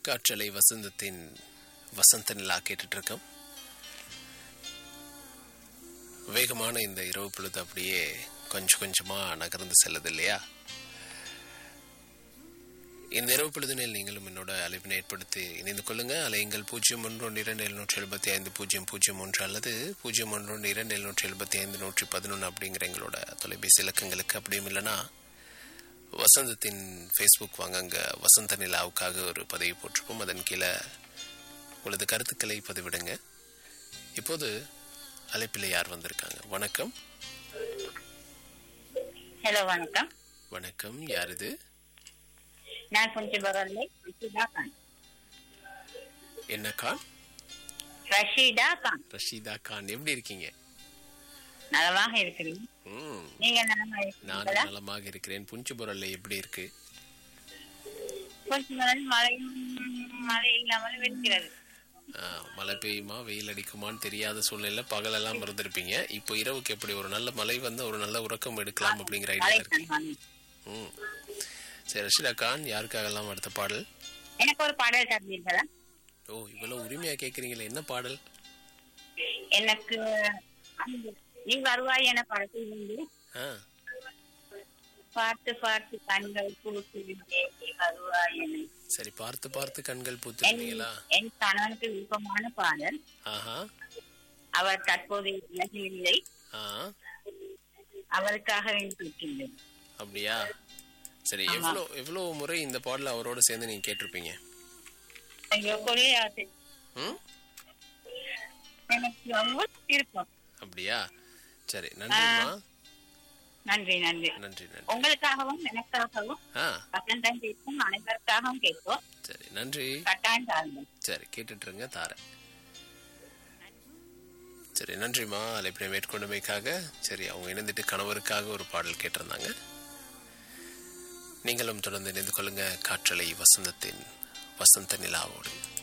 காற்றலை வசந்தத்தின் வசந்த நிலா கேட்டுட்டு இருக்கோம் வேகமான இந்த இரவு பொழுது அப்படியே கொஞ்சம் கொஞ்சமா நகர்ந்து செல்லுது இல்லையா இந்த இரவு பொழுதினில் நீங்களும் என்னோட அழைப்பினை ஏற்படுத்தி இணைந்து கொள்ளுங்க அலையுங்கள் பூஜ்ஜியம் ஒன்று ஒன்று இரண்டு எழுநூற்றி எழுபத்தி ஐந்து பூஜ்ஜியம் பூஜ்ஜியம் ஒன்று அல்லது பூஜ்ஜியம் ஒன்று ஒன்று இரண்டு எழுநூற்றி எழுபத்தி ஐந்து நூற்றி பதினொன்று அப்படிங்கிற எங்களோட தொலைபேசி இலக்கங்களுக்கு அப்படியும் இல்லைன்னா வசந்தத்தின் ஃபேஸ்புக் வாங்க அங்கே வசந்த நிலாவுக்காக ஒரு பதிவு போட்டிருப்போம் அதன் கீழே உங்களது கருத்துக்களை பதிவிடுங்க இப்போது அழைப்பில் யார் வந்திருக்காங்க வணக்கம் ஹலோ வணக்கம் வணக்கம் யார் இது நான் கொஞ்சம் பரவாயில்லை ரஷீதா கான் என்ன கான் ரஷீதா கான் ரஷீதா கான் எப்படி இருக்கீங்க நலமாக இருக்கிறீங்க ம் நீங்க நலமா நான் இருக்கீங்களா நலமாக இருக்கிறேன் புஞ்சுபுரல்ல எப்படி இருக்கு கொஞ்ச நாள் மழையும் மழை இல்லாமல் இருக்கிறது ஆ, மழை பெய்யுமா வெயில் அடிக்குமான்னு தெரியாத சூழ்நிலை பகலெல்லாம் இருந்திருப்பீங்க இப்போ இரவுக்கு எப்படி ஒரு நல்ல மழை வந்து ஒரு நல்ல உறக்கம் எடுக்கலாம் அப்படிங்கிற ஐடியா மழை இருக்கு தான் வாங்க. ம் சரி ரஷிதா கான் யாருக்காகலாம் அடுத்த பாடல் எனக்கு ஒரு பாடல் தருவீர்களா ஓ இவ்வளவு உரிமையா கேக்குறீங்களே என்ன பாடல் எனக்கு அந்த நீ வருவாய் என படத்தில் இருந்து ஆ பார்த்து பார்த்து கண்கள் குழுக்குவிந்தே நீ வருவாய் என சரி பார்த்து பார்த்து கண்கள் என் பூத்துருந்தீங்களா என் கணவனுக்கு விருப்பமான பாடல் ஆஹா அவர் தற்போது உலகில் இல்லை ஆ அவருக்காக வேண்டியிருக்கின்றேன் அப்படியா சரி எவ்வளோ எவ்வளோ முறை இந்த பாடல அவரோட சேர்ந்து நீங்க கேட்டிருப்பீங்க ஐயோ கொள்ளை ஆசை ம் எனக்கு ரொம்ப விருப்பம் அப்படியா சரி நன்றிம்மா நன்றி நன்றி நன்றி நன்றி உங்களுக்காகவும் எனக்காகவும் ஆ வசந்தம் கேட்கும் அனைவருக்காகவும் கேட்போம் சரி நன்றி கட்டாயம் தாருங்கள் சரி கேட்டுட்டு இருங்க தாரேன் சரி நன்றிம்மா அழைப்பினை மேற்கொண்டமைக்காக சரி அவங்க இணைந்துட்டு கணவருக்காக ஒரு பாடல் கேட்டிருந்தாங்க நீங்களும் தொடர்ந்து இணைந்து கொள்ளுங்க காற்றலை வசந்தத்தின் வசந்த நிலாவோடு